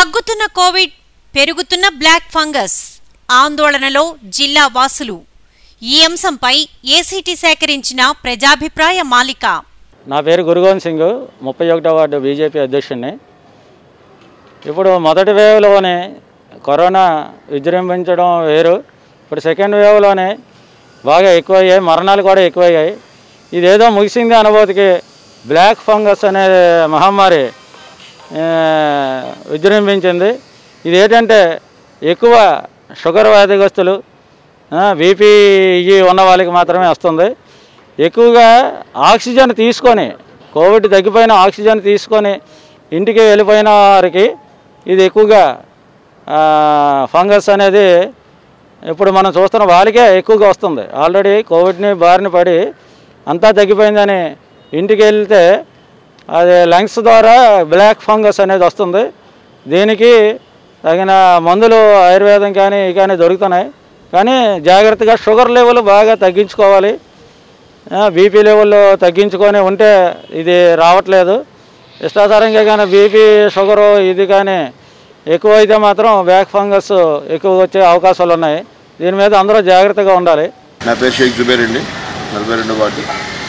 తగ్గుతున్న కోవిడ్ పెరుగుతున్న black fungus ఆందోళనలో జిల్లా వాసులు ఈ అంశంపై ఏసీటీ సేకరించిన ప్రజాభిప్రాయ మాలిక నా పేరు గురుగోవింద్ సింగ్ ముప్పై ఒకటో వార్డు బీజేపీ అధ్యక్షుడిని ఇప్పుడు మొదటి వేవ్లోనే కరోనా విజృంభించడం వేరు ఇప్పుడు సెకండ్ వేవ్లోనే బాగా ఎక్కువయ్యాయి మరణాలు కూడా ఎక్కువయ్యాయి ఇదేదో ముగిసింది అనుభూతికి బ్లాక్ ఫంగస్ అనే మహమ్మారి ఆ, విజృంభించింది ఇది ఏంటంటే ఎక్కువ షుగర్ వ్యాధిగ్రస్తులు బీపీ ఇవి ఉన్న వాళ్ళకి మాత్రమే వస్తుంది ఎక్కువగా ఆక్సిజన్ తీసుకొని కోవిడ్ తగ్గిపోయిన ఆక్సిజన్ తీసుకొని ఇంటికి వెళ్ళిపోయిన వారికి ఇది ఎక్కువగా ఆ, ఫంగస్ అనేది ఇప్పుడు మనం చూస్తున్న వాళ్ళకే ఎక్కువగా వస్తుంది ఆల్రెడీ కోవిడ్ని బారిన పడి అంతా తగ్గిపోయిందని ఇంటికి వెళ్తే అది లంగ్స్ ద్వారా బ్లాక్ ఫంగస్ అనేది వస్తుంది దీనికి తగిన మందులు ఆయుర్వేదం కానీ ఇవి కానీ దొరుకుతున్నాయి కానీ జాగ్రత్తగా షుగర్ లెవెల్ బాగా తగ్గించుకోవాలి బీపీ లెవెల్ తగ్గించుకొని ఉంటే ఇది రావట్లేదు ఇష్టాసారంగా కానీ బీపీ షుగరు ఇది కానీ ఎక్కువ అయితే మాత్రం బ్యాక్ ఫంగస్ ఎక్కువ వచ్చే అవకాశాలు ఉన్నాయి దీని మీద అందరూ జాగ్రత్తగా ఉండాలి నా పేరు షేక్ జుబేర్ అండి నలభై రెండు వార్డు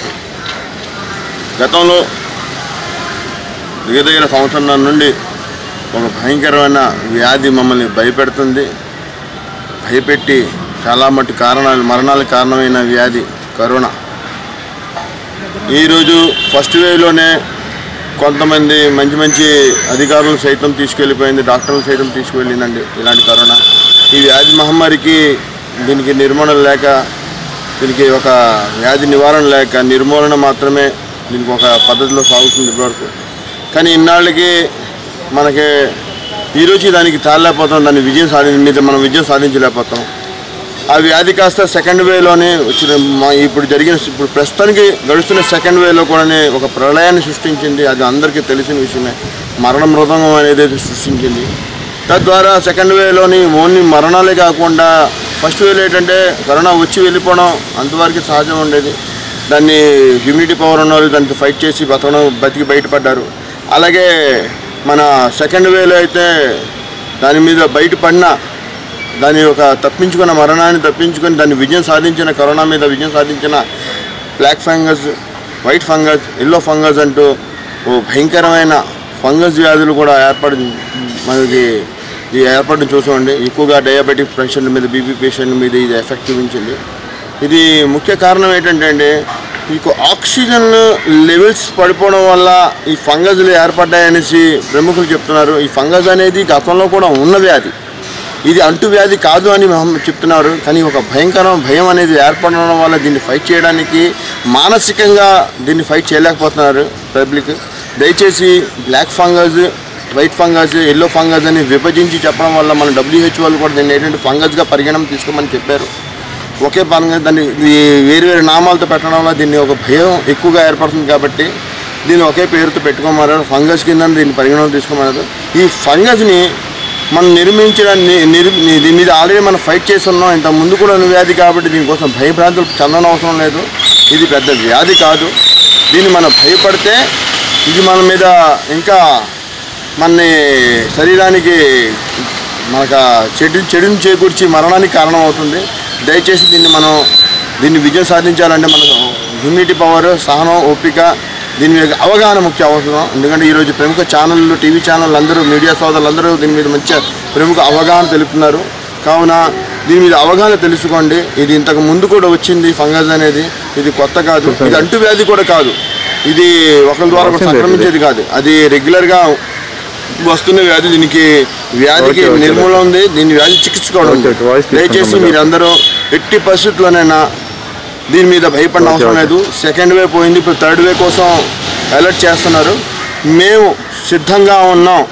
గతంలో దగ్గర దగ్గర సంవత్సరం నుండి ఒక భయంకరమైన వ్యాధి మమ్మల్ని భయపెడుతుంది భయపెట్టి చాలా మట్టి కారణాలు మరణాలకు కారణమైన వ్యాధి కరోనా ఈరోజు ఫస్ట్ వేవ్లోనే కొంతమంది మంచి మంచి అధికారులు సైతం తీసుకెళ్ళిపోయింది డాక్టర్లు సైతం తీసుకువెళ్ళిందండి ఇలాంటి కరోనా ఈ వ్యాధి మహమ్మారికి దీనికి నిర్మూలన లేక దీనికి ఒక వ్యాధి నివారణ లేక నిర్మూలన మాత్రమే దీనికి ఒక పద్ధతిలో సాగుతుంది ఇప్పటివరకు కానీ ఇన్నాళ్ళకి మనకి ఈరోజు దానికి తాళలేకపోతాం దాన్ని విజయం సాధి మీద మనం విజయం సాధించలేకపోతాం ఆ వ్యాధి కాస్త సెకండ్ వేలోనే వచ్చిన మా ఇప్పుడు జరిగిన ఇప్పుడు ప్రస్తుతానికి గడుస్తున్న సెకండ్ వేలో కూడా ఒక ప్రళయాన్ని సృష్టించింది అది అందరికీ తెలిసిన విషయమే మరణ మృదంగం అనేది సృష్టించింది తద్వారా సెకండ్ వేలోని ఓన్లీ మరణాలే కాకుండా ఫస్ట్ వేలో ఏంటంటే కరోనా వచ్చి వెళ్ళిపోవడం అంతవరకు సహజం ఉండేది దాన్ని హ్యూమిడిటీ పవర్ ఉన్న వాళ్ళు దానికి ఫైట్ చేసి బతకడం బతికి బయటపడ్డారు అలాగే మన సెకండ్ వేలో అయితే దాని మీద బయటపడిన దాని ఒక తప్పించుకున్న మరణాన్ని తప్పించుకొని దాన్ని విజయం సాధించిన కరోనా మీద విజయం సాధించిన black fungus white fungus yellow fungus అంటూ ఓ భయంకరమైన ఫంగస్ వ్యాధులు కూడా ఏర్పడి మనకి ఇది ఏర్పడడం చూసామండి ఎక్కువగా డయాబెటిక్ పేషెంట్ల మీద బీపీ పేషెంట్ల మీద ఇది ఎఫెక్ట్ చూపించింది ఇది ముఖ్య కారణం ఏంటంటే అండి మీకు ఆక్సిజన్ లెవెల్స్ పడిపోవడం వల్ల ఈ ఫంగస్లు ఏర్పడ్డాయనేసి ప్రముఖులు చెప్తున్నారు ఈ ఫంగస్ అనేది గతంలో కూడా ఉన్న వ్యాధి ఇది అంటువ్యాధి కాదు అని మహం- చెప్తున్నారు కానీ ఒక భయంకరం భయం అనేది ఏర్పడడం వల్ల దీన్ని ఫైట్ చేయడానికి మానసికంగా దీన్ని ఫైట్ చేయలేకపోతున్నారు పబ్లిక్ దయచేసి black fungus white fungus yellow fungus అని విభజించి చెప్పడం వల్ల మన డబ్ల్యూహెచ్ వాళ్ళు కూడా దీన్ని ఏంటంటే ఫంగస్గా పరిగణన తీసుకోమని చెప్పారు ఒకే పరంగా దాన్ని ఈ వేరు వేరు నామాలతో పెట్టడం వల్ల దీన్ని ఒక భయం ఎక్కువగా ఏర్పడుతుంది కాబట్టి దీన్ని ఒకే పేరుతో పెట్టుకోమన్నారు ఫంగస్ కింద దీన్ని పరిగణన తీసుకోమన్నారు ఈ ఫంగస్ని మనం నిర్మించిన ని- నిర్- ని- దీని మీద ఆల్రెడీ మనం ఫైట్ చేసి ఉన్నాం ఇంత ముందు కూడా ఉన్న వ్యాధి కాబట్టి దీనికోసం భయభ్రాంతులు చెందనవసరం అవసరం లేదు ఇది పెద్ద వ్యాధి కాదు దీన్ని మనం భయపడితే ఇది మన మీద ఇంకా మన శరీరానికి మనకు ఆ చెడు చెడుని చేకూర్చి మరణానికి కారణం అవుతుంది దయచేసి దీన్ని మనం దీన్ని విజయం సాధించాలంటే మనకు హ్యూమిడిటీ పవర్ సహనం ఓపిక దీని మీద అవగాహన ముఖ్య అవసరం ఎందుకంటే ఈరోజు ప్రముఖ ఛానళ్ళు టీవీ ఛానళ్ళు అందరూ మీడియా సోదరులు అందరూ దీని మీద మంచి ప్రముఖ అవగాహన తెలుపుతున్నారు కావున దీని మీద అవగాహన తెలుసుకోండి ఇది ఇంతకు ముందు కూడా వచ్చింది ఫంగస్ అనేది ఇది కొత్త కాదు ఇది అంటువ్యాధి కూడా కాదు ఇది ఒకరి ద్వారా కూడా సంక్రమించేది కాదు అది రెగ్యులర్గా వస్తున్న వ్యాధి దీనికి వ్యాధికి నిర్మూలన ఉంది దీని వ్యాధి చికిత్స కూడా ఉంది దయచేసి మీరందరూ ఎట్టి పరిస్థితుల్లోనైనా దీని మీద భయపడిన అవసరం లేదు సెకండ్ వే పోయింది ఇప్పుడు థర్డ్ వే కోసం అలర్ట్ చేస్తున్నారు మేము సిద్ధంగా ఉన్నాం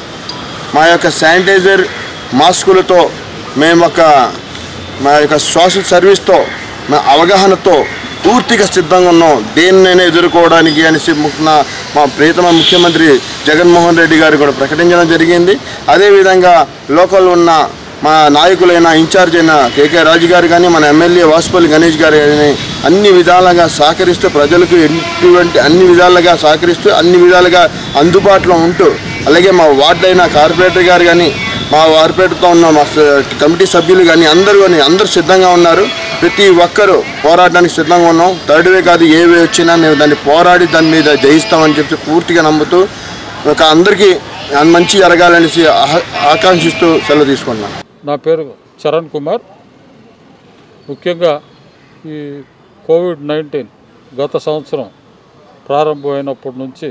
మా యొక్క శానిటైజర్ మాస్కులతో మేము ఒక మా యొక్క సోషల్ సర్వీస్తో మా అవగాహనతో పూర్తిగా సిద్ధంగా ఉన్నాం దేన్నైనా ఎదుర్కోవడానికి అనేసి ముఖ్య మా ప్రియతమ ముఖ్యమంత్రి జగన్మోహన్ రెడ్డి గారు కూడా ప్రకటించడం జరిగింది అదేవిధంగా లోకల్ ఉన్న మా నాయకులైన ఇన్ఛార్జ్ అయిన కేకే రాజు గారు కానీ మన ఎమ్మెల్యే వాసుపల్లి గణేష్ గారు కానీ అన్ని విధాలుగా సహకరిస్తూ ప్రజలకు ఎటువంటి అన్ని విధాలుగా సహకరిస్తూ అన్ని విధాలుగా అందుబాటులో ఉంటూ అలాగే మా వార్డు అయిన కార్పొరేటర్ గారు కానీ మా కార్పొరేటర్తో ఉన్న మా స- కమిటీ సభ్యులు కానీ అందరూ కానీ అందరూ సిద్ధంగా ఉన్నారు ప్రతి ఒక్కరూ పోరాడడానికి సిద్ధంగా ఉన్నాం థర్డ్ వే కాదు ఏ వే వచ్చినా మేము దాన్ని పోరాడి దాని మీద జయిస్తామని చెప్పి పూర్తిగా నమ్ముతూ ఒక అందరికీ మంచి జరగాలనేసి ఆహ- ఆకాంక్షిస్తూ సెలవు తీసుకుంటున్నాను నా పేరు చరణ్ కుమార్ ముఖ్యంగా ఈ కోవిడ్ నైన్టీన్ గత సంవత్సరం ప్రారంభమైనప్పటి నుంచి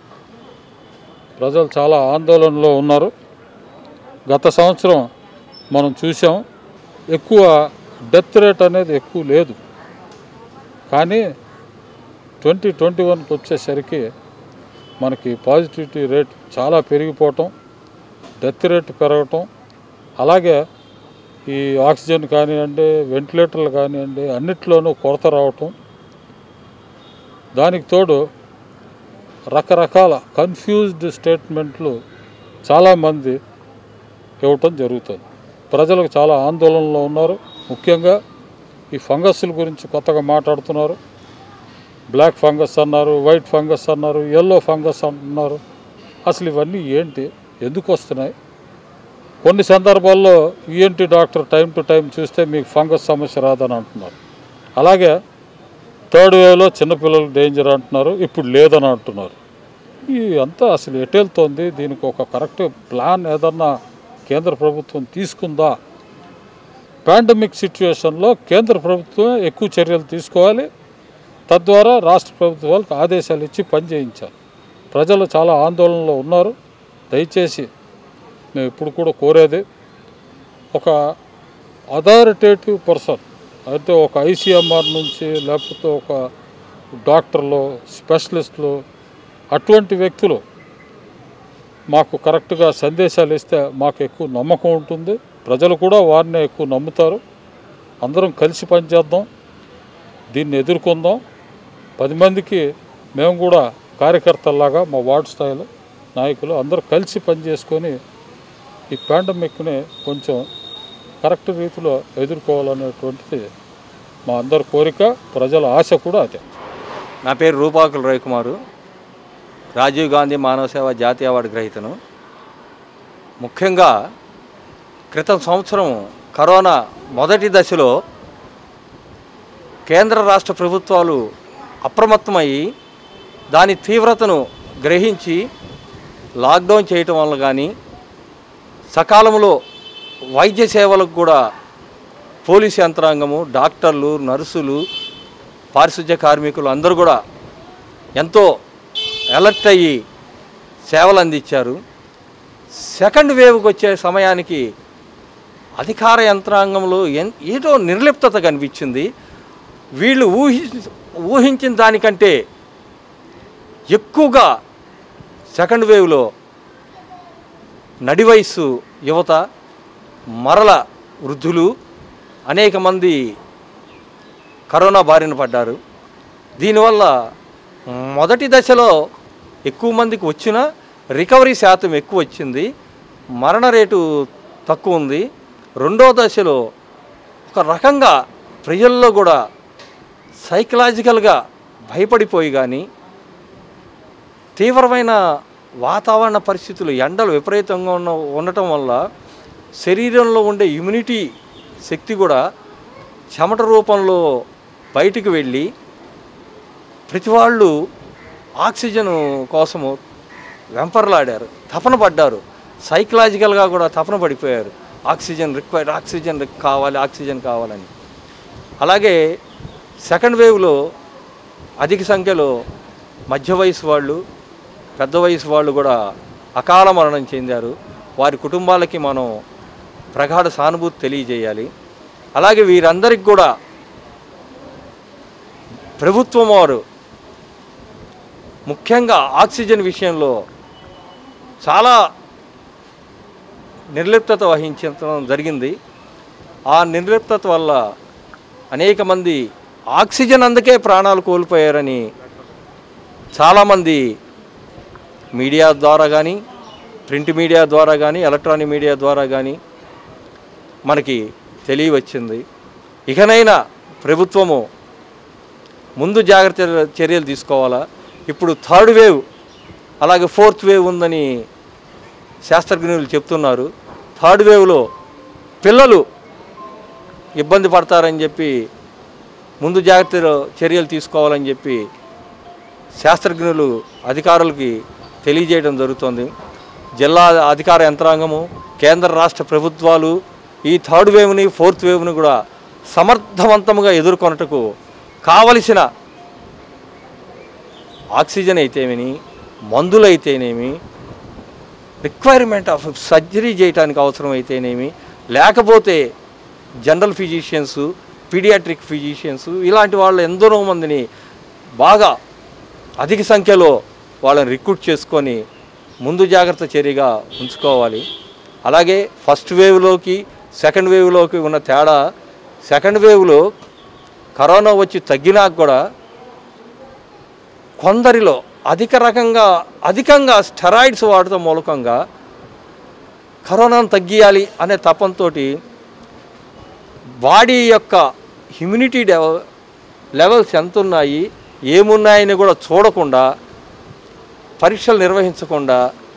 ప్రజలు చాలా ఆందోళనలో ఉన్నారు గత సంవత్సరం మనం చూసాం ఎక్కువ డెత్ రేట్ అనేది ఎక్కువ లేదు కానీ ట్వంటీ ట్వంటీ వన్కి వచ్చేసరికి మనకి పాజిటివిటీ రేట్ చాలా పెరిగిపోవటం డెత్ రేట్ పెరగటం అలాగే ఈ ఆక్సిజన్ కానివ్వండి వెంటిలేటర్లు కానివ్వండి అన్నిట్లోనూ కొరత రావటం దానికి తోడు రకరకాల కన్ఫ్యూజ్డ్ స్టేట్మెంట్లు చాలామంది ఇవ్వటం జరుగుతుంది ప్రజలకు చాలా ఆందోళనలో ఉన్నారు ముఖ్యంగా ఈ ఫంగస్ల గురించి కొత్తగా మాట్లాడుతున్నారు బ్లాక్ ఫంగస్ అన్నారు వైట్ ఫంగస్ అన్నారు ఎల్లో ఫంగస్ అంటున్నారు అసలు ఇవన్నీ ఏంటి ఎందుకు వస్తున్నాయి కొన్ని సందర్భాల్లో ENT doctor time to time చూస్తే మీకు ఫంగస్ సమస్య రాదని అంటున్నారు అలాగే థర్డ్ వేవ్లో చిన్నపిల్లలు డేంజర్ అంటున్నారు ఇప్పుడు లేదని అంటున్నారు ఈ అంతా అసలు ఎటెళ్తోంది దీనికి ఒక కరెక్ట్ ప్లాన్ ఏదన్నా కేంద్ర ప్రభుత్వం తీసుకుందా పాండమిక్ సిచ్యువేషన్లో కేంద్ర ప్రభుత్వం ఎక్కువ చర్యలు తీసుకోవాలి తద్వారా రాష్ట్ర ప్రభుత్వాలకు ఆదేశాలు ఇచ్చి పనిచేయించాలి ప్రజలు చాలా ఆందోళనలో ఉన్నారు దయచేసి మేము ఇప్పుడు కూడా కోరేది ఒక అథారిటేటివ్ పర్సన్ అయితే ఒక ఐసీఎంఆర్ నుంచి లేకపోతే ఒక డాక్టర్లు స్పెషలిస్టులు అటువంటి వ్యక్తులు మాకు కరెక్ట్గా సందేశాలు ఇస్తే మాకు ఎక్కువ నమ్మకం ఉంటుంది ప్రజలు కూడా వారిని ఎక్కువ నమ్ముతారు అందరం కలిసి పనిచేద్దాం దీన్ని ఎదుర్కొందాం పది మందికి మేము కూడా కార్యకర్తల్లాగా మా వార్డు స్థాయిలో నాయకులు అందరూ కలిసి పనిచేసుకొని ఈ పాండమిక్ని కొంచెం కరెక్ట్ రీతిలో ఎదుర్కోవాలనేటువంటిది మా అందరి కోరిక ప్రజల ఆశ కూడా అదే నా పేరు రూపాకుల రవికుమారు రాజీవ్ గాంధీ మానవ సేవ జాతీయ అవార్డు గ్రహీతను ముఖ్యంగా క్రితం సంవత్సరం కరోనా మొదటి దశలో కేంద్ర రాష్ట్ర ప్రభుత్వాలు అప్రమత్తమయ్యి దాని తీవ్రతను గ్రహించి లాక్డౌన్ చేయటం వల్ల కానీ సకాలంలో వైద్య సేవలకు కూడా పోలీస్ యంత్రాంగము డాక్టర్లు నర్సులు పారిశుధ్య కార్మికులు అందరూ కూడా ఎంతో అలర్ట్ అయ్యి సేవలు అందించారు సెకండ్ వేవ్కి వచ్చే సమయానికి అధికార యంత్రాంగంలో ఎన్ ఏదో నిర్లిప్తత కనిపించింది వీళ్ళు ఊహి ఊహించిన దానికంటే ఎక్కువగా సెకండ్ వేవ్లో నడి వయస్సు యువత మరల వృద్ధులు అనేక మంది కరోనా బారిన పడ్డారు దీనివల్ల మొదటి దశలో ఎక్కువ మందికి వచ్చిన రికవరీ శాతం ఎక్కువ వచ్చింది మరణ రేటు తక్కువ ఉంది రెండో దశలో ఒక రకంగా ప్రజల్లో కూడా సైకలాజికల్గా భయపడిపోయి కానీ తీవ్రమైన వాతావరణ పరిస్థితులు ఎండలు విపరీతంగా ఉన్న ఉండటం వల్ల శరీరంలో ఉండే ఇమ్యూనిటీ శక్తి కూడా చెమట రూపంలో బయటికి వెళ్ళి ప్రతి వాళ్ళు ఆక్సిజన్ కోసము వెంపర్లాడారు తపన పడ్డారు సైకలాజికల్గా కూడా తపన పడిపోయారు ఆక్సిజన్ రిక్వైర్డ్ ఆక్సిజన్ రిక్ కావాలి ఆక్సిజన్ కావాలని అలాగే సెకండ్ వేవ్లో అధిక సంఖ్యలో మధ్య వయసు వాళ్ళు పెద్ద వయసు వాళ్ళు కూడా అకాల మరణం చెందారు వారి కుటుంబాలకి మనం ప్రగాఢ సానుభూతి తెలియజేయాలి అలాగే వీరందరికి కూడా ప్రభుత్వం వారు ముఖ్యంగా ఆక్సిజన్ విషయంలో చాలా నిర్లిప్తత వహించడం జరిగింది ఆ నిర్లిప్తత వల్ల అనేక మంది ఆక్సిజన్ అందుకే ప్రాణాలు కోల్పోయారని చాలామంది మీడియా ద్వారా కానీ ప్రింట్ మీడియా ద్వారా కానీ ఎలక్ట్రానిక్ మీడియా ద్వారా కానీ మనకి తెలియవచ్చింది ఇకనైనా ప్రభుత్వము ముందు జాగ్రత్త చర్యలు తీసుకోవాలా ఇప్పుడు థర్డ్ వేవ్ అలాగే ఫోర్త్ వేవ్ ఉందని శాస్త్రజ్ఞులు చెప్తున్నారు థర్డ్ వేవ్లో పిల్లలు ఇబ్బంది పడతారని చెప్పి ముందు జాగ్రత్త చర్యలు తీసుకోవాలని చెప్పి శాస్త్రజ్ఞులు అధికారులకి తెలియజేయడం జరుగుతుంది జిల్లా అధికార యంత్రాంగము కేంద్ర రాష్ట్ర ప్రభుత్వాలు ఈ థర్డ్ వేవ్ని ఫోర్త్ వేవ్ని కూడా సమర్థవంతంగా ఎదుర్కొనటకు కావలసిన ఆక్సిజన్ అయితేనేమి మందులు అయితేనేమి రిక్వైర్మెంట్ ఆఫ్ సర్జరీ చేయడానికి అవసరం అయితేనేమి లేకపోతే జనరల్ ఫిజిషియన్స్ పీడియాట్రిక్ ఫిజిషియన్స్ ఇలాంటి వాళ్ళు ఎందరో మందిని బాగా అధిక సంఖ్యలో వాళ్ళని రిక్రూట్ చేసుకొని ముందు జాగ్రత్త చర్యగా ఉంచుకోవాలి అలాగే ఫస్ట్ వేవ్లోకి సెకండ్ వేవ్లోకి ఉన్న తేడా సెకండ్ వేవ్లో కరోనా వచ్చి తగ్గినాక కూడా కొందరిలో అధిక రకంగా అధికంగా స్టెరాయిడ్స్ వాడటం మూలకంగా కరోనాను తగ్గియాలి అనే తపంతో బాడీ యొక్క హ్యూమినిటీ లెవెల్స్ ఎంత ఉన్నాయి ఏమున్నాయని కూడా చూడకుండా పరీక్షలు నిర్వహించకుండా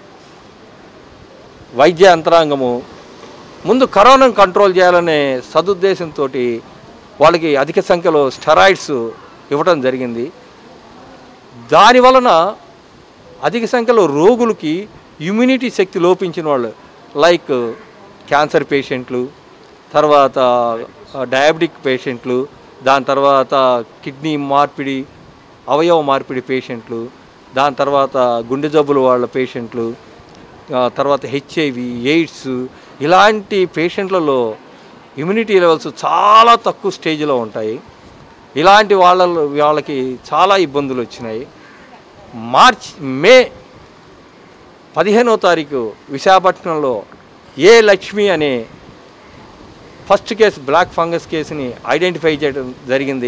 వైద్య యంత్రాంగము ముందు కరోనాను కంట్రోల్ చేయాలనే సదుద్దేశంతో వాళ్ళకి అధిక సంఖ్యలో స్టెరాయిడ్స్ ఇవ్వడం జరిగింది దాని వలన అధిక సంఖ్యలో రోగులకి ఇమ్యూనిటీ శక్తి లోపించిన వాళ్ళు లైక్ క్యాన్సర్ పేషెంట్లు తర్వాత డయాబెటిక్ పేషెంట్లు దాని తర్వాత కిడ్నీ మార్పిడి అవయవ మార్పిడి పేషెంట్లు దాని తర్వాత గుండె జబ్బులు వాళ్ళ పేషెంట్లు ఆ తర్వాత హెచ్ఐవి ఎయిడ్స్ ఇలాంటి పేషెంట్లలో ఇమ్యూనిటీ లెవెల్స్ చాలా తక్కువ స్టేజ్లో ఉంటాయి ఇలాంటి వాళ్ళ వాళ్ళకి చాలా ఇబ్బందులు వచ్చినాయి మార్చ్ మే పదిహేనో తారీఖు విశాఖపట్నంలో ఏ లక్ష్మి అనే ఫస్ట్ కేసు బ్లాక్ ఫంగస్ కేసుని ఐడెంటిఫై చేయడం జరిగింది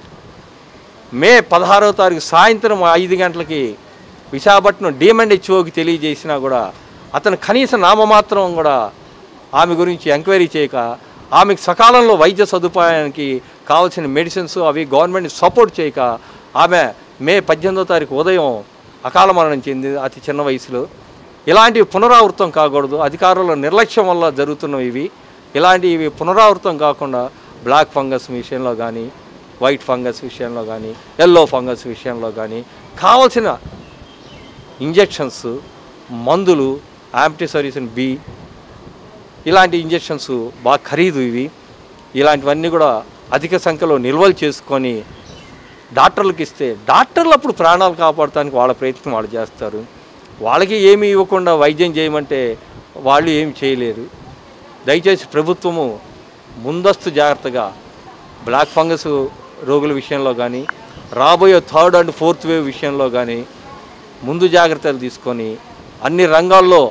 మే పదహారో తారీఖు సాయంత్రం ఐదు గంటలకి విశాఖపట్నం డిఎండ్ హెచ్ఓకి తెలియజేసినా కూడా అతను కనీస నామమాత్రం కూడా ఆమె గురించి ఎంక్వైరీ చేయక ఆమెకు సకాలంలో వైద్య సదుపాయానికి కావాల్సిన మెడిసిన్స్ అవి గవర్నమెంట్ సపోర్ట్ చేయక ఆమె మే పద్దెనిమిదో తారీఖు ఉదయం అకాల మరణం చెందింది అతి చిన్న వయసులో ఇలాంటివి పునరావృతం కాకూడదు అధికారుల నిర్లక్ష్యం వల్ల జరుగుతున్నవి ఇవి ఇలాంటివి పునరావృతం కాకుండా బ్లాక్ ఫంగస్ విషయంలో కానీ వైట్ ఫంగస్ విషయంలో కానీ ఎల్లో ఫంగస్ విషయంలో కానీ కావలసిన ఇంజెక్షన్స్ మందులు యాంప్టిసరీసన్ బి ఇలాంటి ఇంజెక్షన్స్ బాగా ఖరీదు ఇవి ఇలాంటివన్నీ కూడా అధిక సంఖ్యలో నిల్వలు చేసుకొని డాక్టర్లకు ఇస్తే డాక్టర్లు అప్పుడు ప్రాణాలు కాపాడటానికి వాళ్ళ ప్రయత్నం వాళ్ళు చేస్తారు వాళ్ళకి ఏమీ ఇవ్వకుండా వైద్యం చేయమంటే వాళ్ళు ఏమి చేయలేరు దయచేసి ప్రభుత్వము ముందస్తు జాగ్రత్తగా బ్లాక్ ఫంగస్ రోగుల విషయంలో కానీ రాబోయే థర్డ్ అండ్ ఫోర్త్ వేవ్ విషయంలో కానీ ముందు జాగ్రత్తలు తీసుకొని అన్ని రంగాల్లో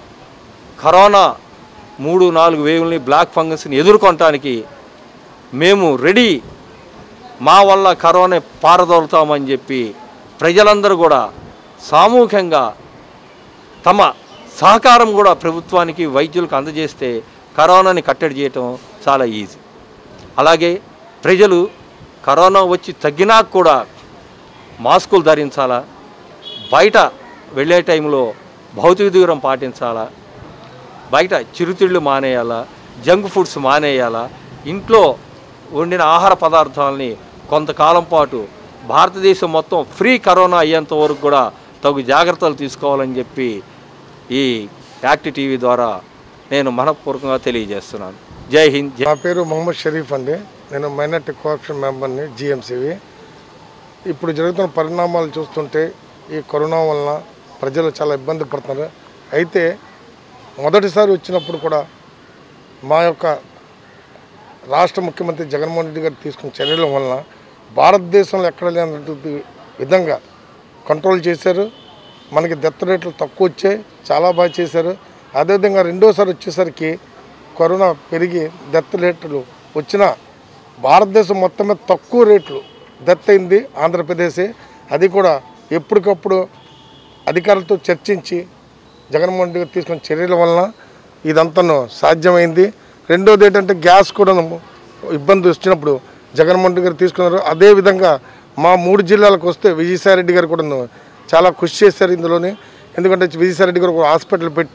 కరోనా మూడు నాలుగు వేవుల్ని బ్లాక్ ఫంగస్ని ఎదుర్కొనటానికి మేము రెడీ మా వల్ల కరోనా పారదోలుతామని చెప్పి ప్రజలందరూ కూడా సామూహికంగా తమ సహకారం కూడా ప్రభుత్వానికి వైద్యులకు అందజేస్తే కరోనాని కట్టడి చేయటం చాలా ఈజీ అలాగే ప్రజలు కరోనా వచ్చి తగ్గినా కూడా మాస్కులు ధరించాలా బయట వెళ్ళే టైంలో భౌతిక దూరం పాటించాలా బయట చిరుతిళ్ళు మానేయాలా జంక్ ఫుడ్స్ మానేయాలా ఇంట్లో వండిన ఆహార పదార్థాలని కొంతకాలం పాటు భారతదేశం మొత్తం ఫ్రీ కరోనా అయ్యేంత వరకు కూడా తగు జాగ్రత్తలు తీసుకోవాలని చెప్పి ఈ యాక్ట్ టీవీ ద్వారా నేను మనపూర్వకంగా తెలియజేస్తున్నాను జై హింద్ జై నా పేరు మొహమ్మద్ షరీఫ్ అండి నేను మైనార్టీ కోఆప్షన్ మెంబర్ని జిఎంసీవి ఇప్పుడు జరుగుతున్న పరిణామాలు చూస్తుంటే ఈ కరోనా వలన ప్రజలు చాలా ఇబ్బంది పడుతున్నారు అయితే మొదటిసారి వచ్చినప్పుడు కూడా మా యొక్క రాష్ట్ర ముఖ్యమంత్రి జగన్మోహన్ రెడ్డి గారు తీసుకున్న చర్యల వలన భారతదేశంలో ఎక్కడ లేనటువంటి విధంగా కంట్రోల్ చేశారు మనకి డెత్ రేట్లు తక్కువ వచ్చాయి చాలా బాగా చేశారు అదేవిధంగా రెండోసారి వచ్చేసరికి కరోనా పెరిగి డెత్ రేట్లు వచ్చిన భారతదేశం మొత్తం మీద తక్కువ రేట్లు డెత్ అయింది ఆంధ్రప్రదేశే అది కూడా ఎప్పటికప్పుడు అధికారులతో చర్చించి జగన్మోహన్ రెడ్డి గారు తీసుకున్న చర్యల వలన ఇదంతా సాధ్యమైంది రెండోది ఏంటంటే గ్యాస్ కూడా ఇబ్బంది వచ్చినప్పుడు జగన్మోహన్ రెడ్డి గారు తీసుకున్నారు అదేవిధంగా మా మూడు జిల్లాలకు వస్తే విజయసాయి రెడ్డి గారు కూడా చాలా కృషి చేశారు ఇందులోని ఎందుకంటే విజయసాయి రెడ్డి గారు ఒక హాస్పిటల్ పెట్టి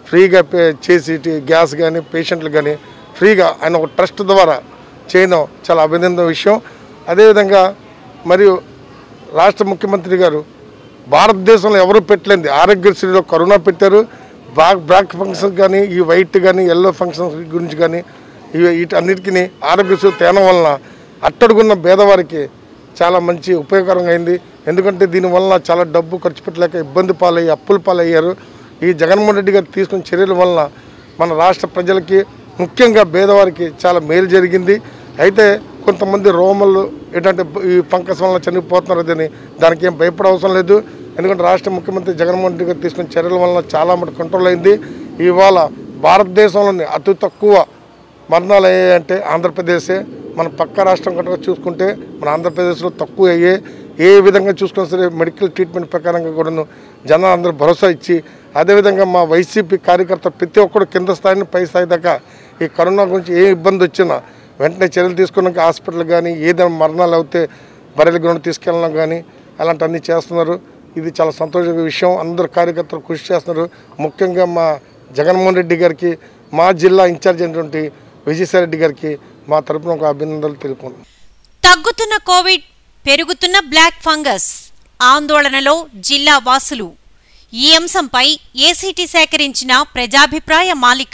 ఫ్రీగా పే చేసి టి- గ్యాస్ కానీ పేషెంట్లు కానీ ఫ్రీగా ఆయన ఒక ట్రస్ట్ ద్వారా చేయడం చాలా అభినందన విషయం అదేవిధంగా మరియు రాష్ట్ర ముఖ్యమంత్రి గారు భారతదేశంలో ఎవరు పెట్టలేంది ఆరోగ్యశ్రీలో కరోనా పెట్టారు బ్లాక్ బ్లాక్ ఫంక్షన్స్ కానీ ఈ వైట్ కానీ ఎల్లో ఫంక్షన్స్ గురించి కానీ ఇవి వీటన్నిటికీ ఆరోగ్యశ్రీ తేనం వలన అట్టడుగున్న పేదవారికి చాలా మంచి ఉపయోగకరంగా అయింది ఎందుకంటే దీనివల్ల చాలా డబ్బు ఖర్చు పెట్టలేక ఇబ్బంది పాలయ్యి అప్పుల పాలయ్యారు ఈ జగన్మోహన్ రెడ్డి గారు తీసుకున్న చర్యల వలన మన రాష్ట్ర ప్రజలకి ముఖ్యంగా పేదవారికి చాలా మేలు జరిగింది అయితే కొంతమంది రోమలు ఏంటంటే ఈ ఫంకస్ వలన చనిపోతున్నారు అని దానికి ఏం భయపడ అవసరం లేదు ఎందుకంటే రాష్ట్ర ముఖ్యమంత్రి జగన్మోహన్ రెడ్డి గారు తీసుకున్న చర్యల వలన చాలా మటు కంట్రోల్ అయింది ఇవాళ భారతదేశంలోని అతి తక్కువ మరణాలు అయ్యాయంటే ఆంధ్రప్రదేశే మన పక్క రాష్ట్రం కనుక చూసుకుంటే మన ఆంధ్రప్రదేశ్లో తక్కువ అయ్యే ఏ విధంగా చూసుకున్నా సరే మెడికల్ ట్రీట్మెంట్ ప్రకారంగా కూడాను జనాలు అందరూ భరోసా ఇచ్చి అదేవిధంగా మా వైసీపీ కార్యకర్త ప్రతి ఒక్కరు కింద స్థాయి నుంచి పై స్థాయి దాకా ఈ కరోనా గురించి ఏ ఇబ్బంది వచ్చినా వెంటనే చర్యలు తీసుకున్నాక హాస్పిటల్ కానీ ఏదైనా మరణాలు అవుతే బరెల గ్రౌండ్ తీసుకెళ్ళడం కానీ అలాంటివన్నీ చేస్తున్నారు ఇది చాలా సంతోషమైన విషయం అందరు కార్యకర్తలు కృషి చేస్తున్నారు ముఖ్యంగా మా జగన్మోహన్ రెడ్డి గారికి మా జిల్లా ఇన్ఛార్జ్ అయినటువంటి విజయసాయి రెడ్డి గారికి మా తరపున ఒక అభినందనలు తెలుపుకుంటున్నాం తగ్గుతున్న కోవిడ్ పెరుగుతున్న బ్లాక్ ఫంగస్ ఆందోళనలో జిల్లా వాసులు ఈ అంశంపై ఏసీటీ సేకరించిన ప్రజాభిప్రాయ మాలిక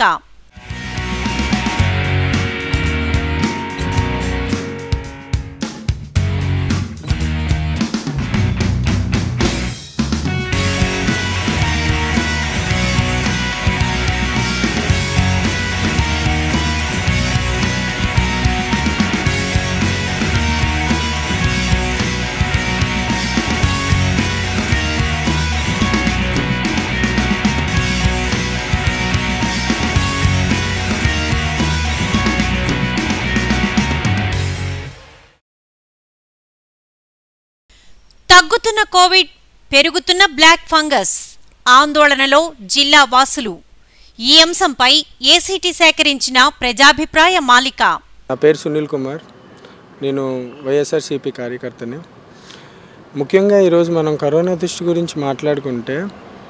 తగ్గుతున్న కోవిడ్ పెరుగుతున్న బ్లాక్ ఫంగస్ ఆందోళనలో జిల్లా వాసులు ఈ అంశంపై ఏసీటీ సేకరించిన ప్రజాభిప్రాయ మాలిక నా పేరు సునీల్ కుమార్ నేను వైఎస్ఆర్సీపీ కార్యకర్తని ముఖ్యంగా ఈరోజు మనం కరోనా దృష్టి గురించి మాట్లాడుకుంటే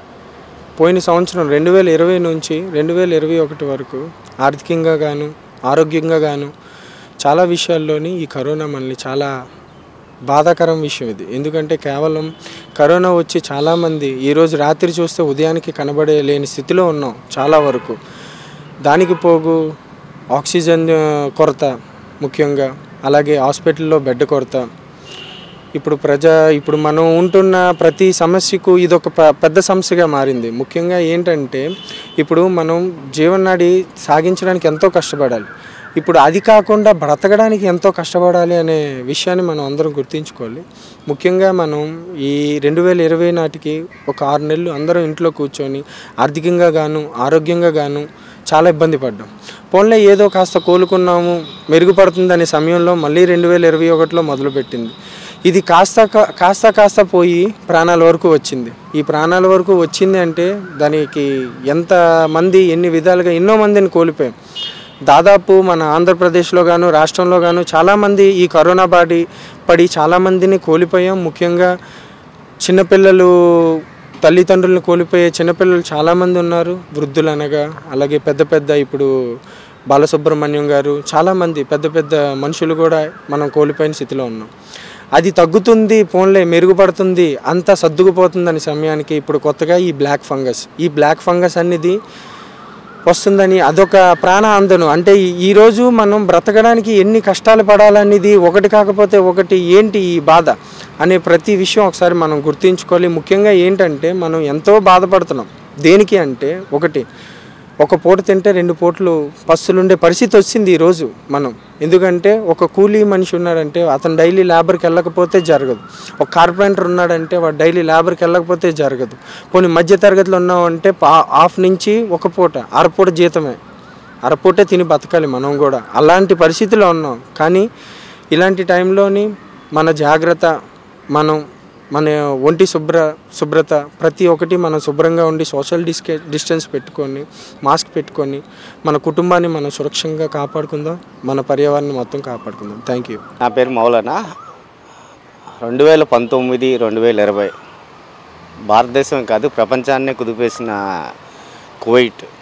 పోయిన సంవత్సరం రెండు వేల ఇరవై నుంచి రెండు వేల ఇరవై ఒకటి వరకు ఆర్థికంగా గాను ఆరోగ్యంగా గాను చాలా విషయాల్లోని ఈ కరోనా మనల్ని చాలా బాధాకరం విషయం ఇది ఎందుకంటే కేవలం కరోనా వచ్చి చాలామంది ఈరోజు రాత్రి చూస్తే ఉదయానికి కనబడే లేని స్థితిలో ఉన్నాం చాలా వరకు దానికి పోగు ఆక్సిజన్ ఆ, కొరత ముఖ్యంగా అలాగే హాస్పిటల్లో బెడ్ కొరత ఇప్పుడు ప్రజా ఇప్పుడు మనం ఉంటున్న ప్రతి సమస్యకు ఇది ఒక పెద్ద సమస్యగా మారింది ముఖ్యంగా ఏంటంటే ఇప్పుడు మనం జీవనాడి సాగించడానికి ఎంతో కష్టపడాలి ఇప్పుడు అది కాకుండా బ్రతకడానికి ఎంతో కష్టపడాలి అనే విషయాన్ని మనం అందరం గుర్తుంచుకోవాలి ముఖ్యంగా మనం ఈ రెండు వేల ఇరవై నాటికి ఒక ఆరు నెలలు అందరం ఇంట్లో కూర్చొని ఆర్థికంగా గాను ఆరోగ్యంగా గాను చాలా ఇబ్బంది పడ్డాం పోన్లే ఏదో కాస్త కోలుకున్నాము మెరుగుపడుతుందనే సమయంలో మళ్ళీ రెండు వేల ఇరవై ఒకటిలో మొదలుపెట్టింది ఇది కాస్త కా- కాస్త కాస్త పోయి ప్రాణాల వరకు వచ్చింది ఈ ప్రాణాల వరకు వచ్చింది అంటే దానికి ఎంత మంది ఎన్ని విధాలుగా ఎన్నో మందిని కోల్పోయాం దాదాపు మన ఆంధ్రప్రదేశ్లో గాను రాష్ట్రంలో గాను చాలామంది ఈ కరోనా బాడి పడి చాలామందిని కోల్పోయాం ముఖ్యంగా చిన్నపిల్లలు తల్లిదండ్రులను కోల్పోయే చిన్నపిల్లలు చాలామంది ఉన్నారు వృద్ధులు అనగా అలాగే పెద్ద పెద్ద ఇప్పుడు బాలసుబ్రహ్మణ్యం గారు చాలామంది పెద్ద పెద్ద మనుషులు కూడా మనం కోల్పోయిన స్థితిలో ఉన్నాం అది తగ్గుతుంది ఫోన్లే మెరుగుపడుతుంది అంతా సర్దుకుపోతుందని సమయానికి ఇప్పుడు కొత్తగా ఈ బ్లాక్ ఫంగస్ ఈ బ్లాక్ ఫంగస్ అనేది వస్తుందని అదొక ప్రాణ ఆందోళన అంటే ఈ- ఈరోజు మనం బ్రతకడానికి ఎన్ని కష్టాలు పడాలనేది ఒకటి కాకపోతే ఒకటి ఏంటి ఈ బాధ అనే ప్రతి విషయం ఒకసారి మనం గుర్తుంచుకోవాలి ముఖ్యంగా ఏంటంటే మనం ఎంతో బాధపడుతున్నాం దేనికి అంటే ఒకటి ఒక పూట తింటే రెండు పూటలు పస్తులుండే పరిస్థితి వచ్చింది ఈరోజు మనం ఎందుకంటే ఒక కూలీ మనిషి ఉన్నాడంటే అతను డైలీ లేబర్కి వెళ్ళకపోతే జరగదు ఒక కార్పెంటర్ ఉన్నాడంటే వాడు డైలీ లేబర్కి వెళ్ళకపోతే జరగదు కొన్ని మధ్య తరగతిలో ఉన్నామంటే పా- హాఫ్ నుంచి ఒక పూట అరపూట జీతమే అరపూటే తిని బతకాలి మనం కూడా అలాంటి పరిస్థితిలో ఉన్నాం కానీ ఇలాంటి టైంలోని మన జాగ్రత్త మనం మన ఒంటి శుభ్ర శుభ్రత ప్రతి ఒక్కటి మనం శుభ్రంగా ఉండి సోషల్ డిస్కే డిస్టెన్స్ పెట్టుకొని మాస్క్ పెట్టుకొని మన కుటుంబాన్ని మనం సురక్షంగా కాపాడుకుందాం మన పర్యావరణం మొత్తం కాపాడుకుందాం థ్యాంక్ యూ నా పేరు మౌలానా రెండు వేల పంతొమ్మిది రెండు వేల ఇరవై భారతదేశం కాదు ప్రపంచాన్నే కుదిపేసిన కువైట్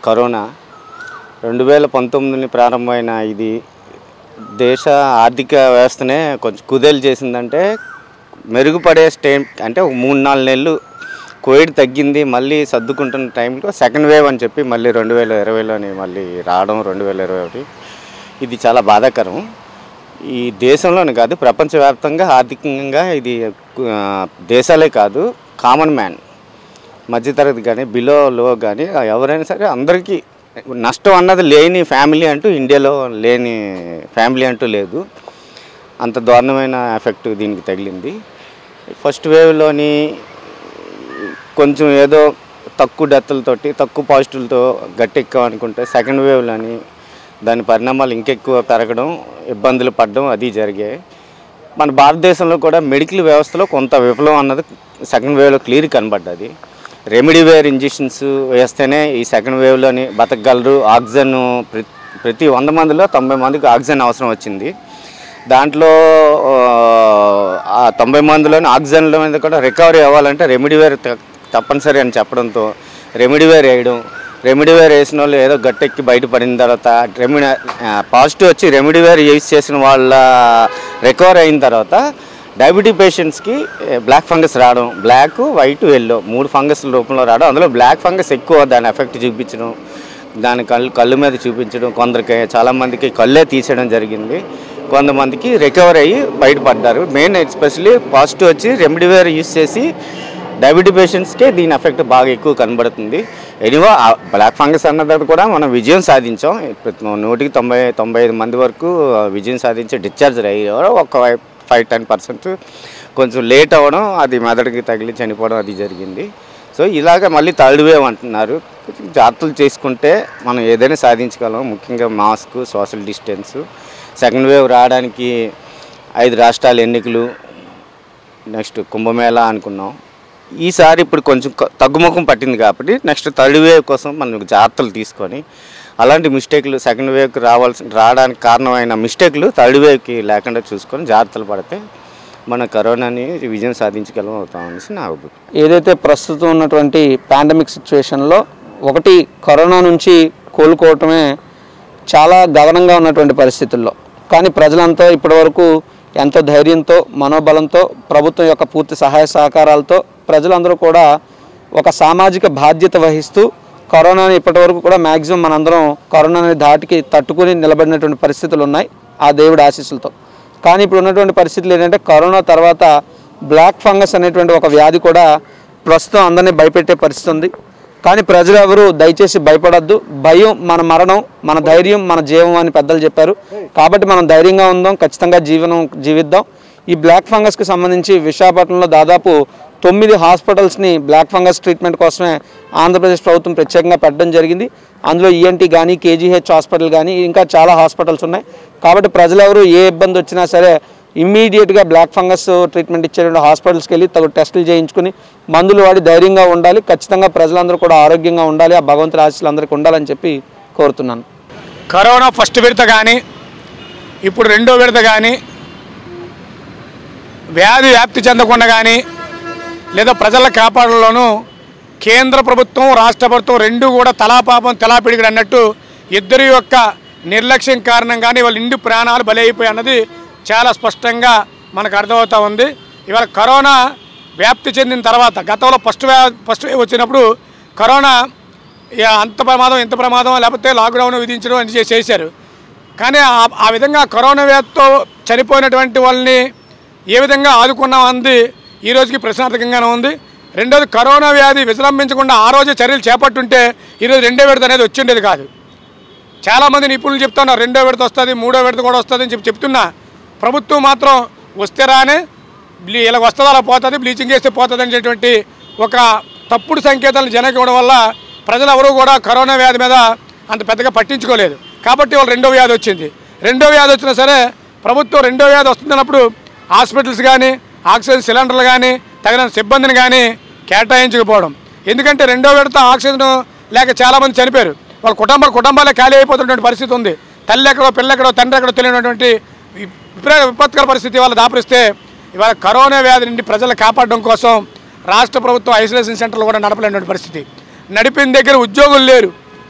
కరోనా రెండు వేల పంతొమ్మిదిని ప్రారంభమైన ఇది దేశ ఆర్థిక వ్యవస్థనే కొంచెం కుదేలు చేసిందంటే మెరుగుపడే స్టే అంటే ఒక మూడు నాలుగు నెలలు కోవిడ్ తగ్గింది మళ్ళీ సర్దుకుంటున్న టైంలో సెకండ్ వేవ్ అని చెప్పి మళ్ళీ రెండు వేల ఇరవైలోని మళ్ళీ రావడం రెండు వేల ఇరవై ఒకటి ఇది చాలా బాధాకరం ఈ దేశంలోనే కాదు ప్రపంచవ్యాప్తంగా ఆర్థికంగా ఇది ఆ, దేశాలే కాదు కామన్ మ్యాన్ మధ్యతరగతి కానీ బిలో లో కానీ ఎవరైనా సరే అందరికీ నష్టం అన్నది లేని ఫ్యామిలీ అంటూ ఇండియాలో లేని ఫ్యామిలీ అంటూ లేదు అంత దారుణమైన ఎఫెక్ట్ దీనికి తగిలింది ఫస్ట్ వేవ్లోని కొంచెం ఏదో తక్కువ డెత్లతోటి తక్కువ పాజిటివ్లతో గట్టెక్కాం అనుకుంటే సెకండ్ వేవ్లోని దాని పరిణామాలు ఇంకెక్కువ పెరగడం ఇబ్బందులు పడడం అది జరిగాయి మన భారతదేశంలో కూడా మెడికల్ వ్యవస్థలో కొంత విఫలం అన్నది సెకండ్ వేవ్లో క్లియర్ కనబడ్డది రెమిడివేర్ ఇంజెక్షన్స్ వేస్తేనే ఈ సెకండ్ వేవ్లోని బతకగలరు ఆక్సిజన్ ప్రతి ప్రతి వంద మందిలో తొంభై మందికి ఆక్సిజన్ అవసరం వచ్చింది దాంట్లో ఆ, ఆ తొంభై మందిలోని ఆక్సిజన్ల మీద కూడా రికవరీ అవ్వాలంటే రెమిడివేర్ త- తప్పనిసరి అని చెప్పడంతో రెమిడివేర్ వేయడం రెమిడివేర్ వేసిన వాళ్ళు ఏదో గట్టెక్కి బయటపడిన తర్వాత రెమిడి పాజిటివ్ వచ్చి రెమిడివేర్ యూజ్ చేసిన వాళ్ళ రికవర్ అయిన తర్వాత డయాబెటీ పేషెంట్స్కి బ్లాక్ ఫంగస్ రావడం బ్లాక్ వైట్ ఎల్లో మూడు ఫంగస్ రూపంలో రావడం అందులో బ్లాక్ ఫంగస్ ఎక్కువ దాని ఎఫెక్ట్ చూపించడం దాని కళ్ళు కళ్ళు మీద చూపించడం కొందరికి చాలామందికి కళ్ళే తీసేయడం జరిగింది కొంతమందికి రికవర్ అయ్యి బయటపడ్డారు మెయిన్ ఎస్పెషల్లీ పాజిటివ్ వచ్చి రెమిడివేర్ యూస్ చేసి డయాబెటీ పేషెంట్స్కే దీని ఎఫెక్ట్ బాగా ఎక్కువ కనబడుతుంది ఎనివో బ్లాక్ ఫంగస్ అన్నది కూడా మనం విజయం సాధించాం ఇప్పుడు నూటికి తొంభై తొంభై ఐదు మంది వరకు విజయం సాధించి డిశ్చార్జ్ అయ్యారు ఒక ఫైవ్ టెన్ పర్సెంట్ కొంచెం లేట్ అవ్వడం అది మెదడుకి తగిలి చనిపోవడం అది జరిగింది సో ఇలాగ మళ్ళీ థర్డ్ వేవ్ అంటున్నారు కొంచెం జాగ్రత్తలు చేసుకుంటే మనం ఏదైనా సాధించగలం ముఖ్యంగా mask social distance second wave రావడానికి ఐదు రాష్ట్రాల ఎన్నికలు నెక్స్ట్ కుంభమేళా అనుకున్నాం ఈసారి ఇప్పుడు కొంచెం క- తగ్గుముఖం పట్టింది కాబట్టి నెక్స్ట్ థర్డ్ వేవ్ కోసం మనం జాగ్రత్తలు తీసుకొని అలాంటి మిస్టేక్లు సెకండ్ వేవ్కి రావాల్సిన రావడానికి కారణమైన మిస్టేక్లు థర్డ్ వేవ్కి లేకుండా చూసుకొని జాగ్రత్తలు పడితే మన కరోనాని విజయం సాధించగలం అవుతామనేసి నా అభిప్రాయం ఏదైతే ప్రస్తుతం ఉన్నటువంటి పాండమిక్ సిచ్యువేషన్లో ఒకటి కరోనా నుంచి కోలుకోవటమే చాలా గగనంగా ఉన్నటువంటి పరిస్థితుల్లో కానీ ప్రజలంతా ఇప్పటివరకు ఎంతో ధైర్యంతో మనోబలంతో ప్రభుత్వం యొక్క పూర్తి సహాయ సహకారాలతో ప్రజలందరూ కూడా ఒక సామాజిక బాధ్యత వహిస్తూ కరోనాని ఇప్పటివరకు కూడా మ్యాక్సిమం మనందరం కరోనాని దాటికి తట్టుకుని నిలబడినటువంటి పరిస్థితులు ఉన్నాయి ఆ దేవుడి ఆశీస్సులతో కానీ ఇప్పుడు ఉన్నటువంటి పరిస్థితులు ఏంటంటే కరోనా తర్వాత బ్లాక్ ఫంగస్ అనేటువంటి ఒక వ్యాధి కూడా ప్రస్తుతం అందరినీ భయపెట్టే పరిస్థితి ఉంది కానీ ప్రజలు ఎవరు దయచేసి భయపడద్దు భయం మన మరణం మన ధైర్యం మన జీవం అని పెద్దలు చెప్పారు కాబట్టి మనం ధైర్యంగా ఉందాం ఖచ్చితంగా జీవనం జీవిద్దాం ఈ బ్లాక్ ఫంగస్కి సంబంధించి విశాఖపట్నంలో దాదాపు తొమ్మిది హాస్పిటల్స్ని బ్లాక్ ఫంగస్ ట్రీట్మెంట్ కోసమే ఆంధ్రప్రదేశ్ ప్రభుత్వం ప్రత్యేకంగా పెట్టడం జరిగింది అందులో ఈఎన్టీ కానీ కేజీహెచ్ హాస్పిటల్ కానీ ఇంకా చాలా హాస్పిటల్స్ ఉన్నాయి కాబట్టి ప్రజలెవరు ఏ ఇబ్బంది వచ్చినా సరే ఇమ్మీడియట్గా బ్లాక్ ఫంగస్ ట్రీట్మెంట్ ఇచ్చేటువంటి హాస్పిటల్స్కి వెళ్ళి తగు టెస్టులు చేయించుకుని మందులు వాడి ధైర్యంగా ఉండాలి ఖచ్చితంగా ప్రజలందరూ కూడా ఆరోగ్యంగా ఉండాలి ఆ భగవంతుడి ఆశీస్సులు అందరికీ ఉండాలని చెప్పి కోరుతున్నాను కరోనా ఫస్ట్ విడత కానీ ఇప్పుడు రెండో విడత కానీ వ్యాధి వ్యాప్తి చెందకుండా కానీ లేదా ప్రజల కాపాడలోనూ కేంద్ర ప్రభుత్వం రాష్ట్ర ప్రభుత్వం రెండు కూడా తలాపాపం తలాపిడిగడు అన్నట్టు ఇద్దరి యొక్క నిర్లక్ష్యం కారణంగానే వాళ్ళ ఇండి ప్రాణాలు బలైపోయి అన్నది చాలా స్పష్టంగా మనకు అర్థమవుతా ఉంది ఇవాళ కరోనా వ్యాప్తి చెందిన తర్వాత గతంలో ఫస్ట్ వ్యా ఫస్ట్ వేవ్ వచ్చినప్పుడు కరోనా ఇక అంత ప్రమాదం ఇంత ప్రమాదం లేకపోతే లాక్డౌన్ విధించడం అని చేసి- చేశారు కానీ ఆ- ఆ విధంగా కరోనా వ్యాధితో చనిపోయినటువంటి వాళ్ళని ఏ విధంగా ఆదుకున్నాం అంది ఈ రోజుకి ప్రశ్నార్థకంగానే ఉంది రెండోది కరోనా వ్యాధి విజృంభించకుండా ఆ రోజే చర్యలు చేపట్టుంటే ఈరోజు రెండో విడత అనేది వచ్చిండేది కాదు చాలామంది నిపుణులు చెప్తున్నారు రెండో విడత వస్తుంది మూడో విడత కూడా వస్తుంది అని చెప్పి చెప్తున్నా ప్రభుత్వం మాత్రం వస్తే రానే బ్లీ ఇలా వస్తుంది అలా పోతుంది బ్లీచింగ్ వేస్తే పోతుంది అనేటువంటి ఒక తప్పుడు సంకేతాలను జనకి ఇవ్వడం వల్ల ప్రజలు ఎవరు కూడా కరోనా వ్యాధి మీద అంత పెద్దగా పట్టించుకోలేదు కాబట్టి వాళ్ళు రెండో వ్యాధి వచ్చింది రెండో వ్యాధి వచ్చినా సరే ప్రభుత్వం రెండో వ్యాధి వస్తుందన్నప్పుడు హాస్పిటల్స్ కానీ ఆక్సిజన్ సిలిండర్లు కానీ తగిన సిబ్బందిని కానీ కేటాయించకపోవడం ఎందుకంటే రెండో విడత ఆక్సిజన్ లేక చాలామంది చనిపోయారు వాళ్ళ కుటుంబ కుటుంబాలే ఖాళీ అయిపోతున్నటువంటి పరిస్థితి ఉంది తల్లి ఎక్కడో పిల్ల ఎక్కడో తండ్రి ఎక్కడో తెలియనటువంటి విపరీత విపత్కర పరిస్థితి వాళ్ళ దాపరిస్తే ఇవాళ కరోనా వ్యాధి నుండి ప్రజలు కాపాడడం కోసం రాష్ట్ర ప్రభుత్వం ఐసోలేషన్ సెంటర్లు కూడా నడపలేనటువంటి పరిస్థితి నడిపిన దగ్గర ఉద్యోగులు లేరు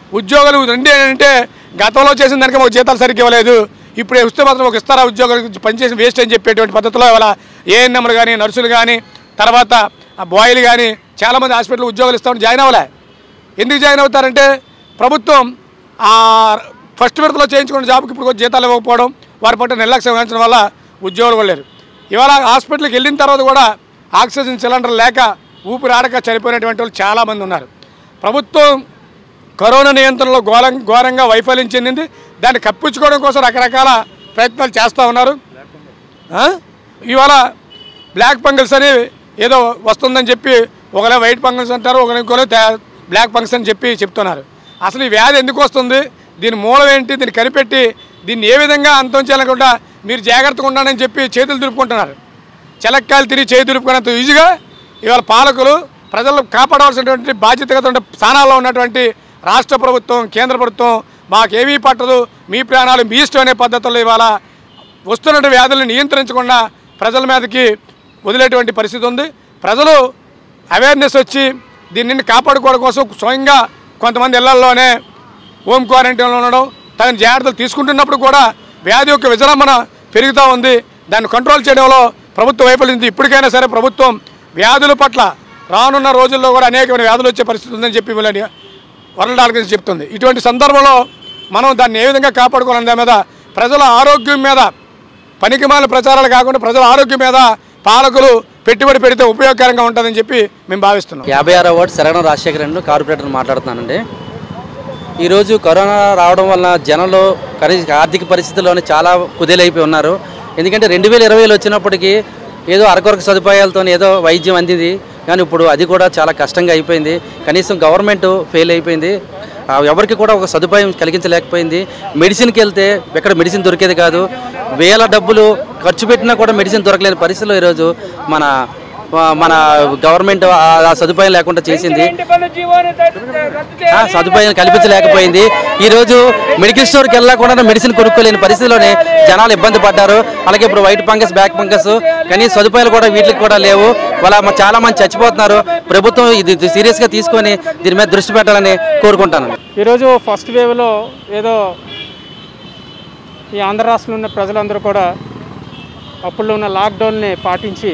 ఉద్యోగాలు రెండు ఏంటంటే గతంలో చేసిన దానికి మాకు జీతాలు సరిగ్గా ఇవ్వలేదు ఇప్పుడు వస్తే మాత్రం ఒక ఇస్తారా ఉద్యోగాలు పనిచేసి వేస్ట్ అని చెప్పేటువంటి పద్ధతిలో ఇవాళ ఏఎన్ఎంలు కానీ నర్సులు కానీ తర్వాత ఆ బాయ్లు కానీ చాలామంది హాస్పిటల్ ఉద్యోగాలు ఇస్తామని జాయిన్ అవ్వలే ఎందుకు జాయిన్ అవుతారంటే ప్రభుత్వం ఆ ఫస్ట్ విడతలో చేయించుకున్న జాబ్కి ఇప్పుడు కొంచెం జీతాలు ఇవ్వకపోవడం వారి పట్ల నిర్లక్ష్యం వహించడం వల్ల ఉద్యోగులు వెళ్ళారు ఇవాళ హాస్పిటల్కి వెళ్ళిన తర్వాత కూడా ఆక్సిజన్ సిలిండర్ లేక ఊపిరి ఆడక చనిపోయినటువంటి వాళ్ళు చాలామంది ఉన్నారు ప్రభుత్వం కరోనా నియంత్రణలో ఘోరం ఘోరంగా వైఫల్యం చెందింది దాన్ని కప్పించుకోవడం కోసం రకరకాల ప్రయత్నాలు చేస్తూ ఉన్నారు ఆ? ఇవాళ బ్లాక్ ఫంగల్స్ అని ఏదో వస్తుందని చెప్పి ఒకరే వైట్ ఫంగల్స్ అంటారు ఒకరి ఇంకోరే తే- బ్లాక్ ఫంగల్స్ అని చెప్పి చెప్తున్నారు అసలు ఈ వ్యాధి ఎందుకు వస్తుంది దీని మూలం ఏంటి దీన్ని కనిపెట్టి దీన్ని ఏ విధంగా అంతం చేయాలనుకుంటా మీరు జాగ్రత్తగా ఉండాలని చెప్పి చేతులు దులుపుకుంటున్నారు చెలక్కాయలు తిరిగి చేయి దులుపుకున్నంత ఈజీగా ఇవాళ పాలకులు ప్రజలు కాపాడవలసినటువంటి బాధ్యతగత ఉండే స్థానాల్లో ఉన్నటువంటి రాష్ట్ర ప్రభుత్వం కేంద్ర ప్రభుత్వం మాకేమీ పట్టదు మీ ప్రాణాలు మీ ఇష్టం అనే పద్ధతుల్లో ఇవాళ వస్తున్న వ్యాధులను నియంత్రించకుండా ప్రజల మీదకి వదిలేటువంటి పరిస్థితి ఉంది ప్రజలు అవేర్నెస్ వచ్చి దీనిని కాపాడుకోవడం కోసం స్వయంగా కొంతమంది ఇళ్లల్లోనే హోమ్ క్వారంటైన్లో ఉండడం తగిన జాగ్రత్తలు తీసుకుంటున్నప్పుడు కూడా వ్యాధి యొక్క విజృంభణ పెరుగుతూ ఉంది దాన్ని కంట్రోల్ చేయడంలో ప్రభుత్వ వైఫల్యం ఉంది. ఇప్పటికైనా సరే ప్రభుత్వం వ్యాధుల పట్ల రానున్న రోజుల్లో కూడా అనేకమైన వ్యాధులు వచ్చే పరిస్థితి ఉందని చెప్పి వీళ్ళని వరల్డ్ ఆర్గనైజేషన్ చెప్తుంది ఇటువంటి సందర్భంలో మనం దాన్ని ఏ విధంగా కాపాడుకోవాలనే దాని మీద ప్రజల ఆరోగ్యం మీద పనికిమాల ప్రచారాలు కాకుండా ప్రజల ఆరోగ్యం మీద పాలకులు పెట్టుబడి పెడితే ఉపయోగకరంగా ఉంటుందని చెప్పి మేము భావిస్తున్నాం యాభై ఆరో వార్డు శరణం రాజశేఖర్ అండి కార్పొరేటర్ మాట్లాడుతున్నానండి ఈరోజు కరోనా రావడం వలన జనంలో కనీస ఆర్థిక పరిస్థితుల్లోనే చాలా కుదేలైపోయి ఉన్నారు ఎందుకంటే రెండు వేల ఇరవైలో వచ్చినప్పటికీ ఏదో అరకొరక సదుపాయాలతో ఏదో వైద్యం అందింది కానీ ఇప్పుడు అది కూడా చాలా కష్టంగా అయిపోయింది కనీసం గవర్నమెంట్ ఫెయిల్ అయిపోయింది ఆ, ఎవరికి కూడా ఒక సదుపాయం కలిగించలేకపోయింది మెడిసిన్కి వెళ్తే ఎక్కడ మెడిసిన్ దొరికేది కాదు వేల డబ్బులు ఖర్చు పెట్టినా కూడా మెడిసిన్ దొరకలేని పరిస్థితిలో ఈరోజు మన మన గవర్నమెంట్ ఆ ఆ సదుపాయం లేకుండా చేసింది ఆ, సదుపాయం కల్పించలేకపోయింది ఈ రోజు మెడికల్ స్టోర్కి వెళ్ళా కూడా మెడిసిన్ కొనుక్కోలేని పరిస్థితిలోనే జనాలు ఇబ్బంది పడ్డారు అలాగే ఇప్పుడు వైట్ ఫంగస్ బ్యాక్ ఫంగస్ కానీ సదుపాయాలు కూడా వీటికి కూడా లేవు వాళ్ళ మ- చాలా మంది చచ్చిపోతున్నారు ప్రభుత్వం ఇది సీరియస్గా తీసుకొని దీని మీద దృష్టి పెట్టాలని కోరుకుంటాను ఈరోజు ఫస్ట్ వేవ్లో ఏదో ఈ ఆంధ్ర రాష్ట్రంలో ఉన్న ప్రజలందరూ కూడా అప్పుల్లో ఉన్న లాక్డౌన్ని పాటించి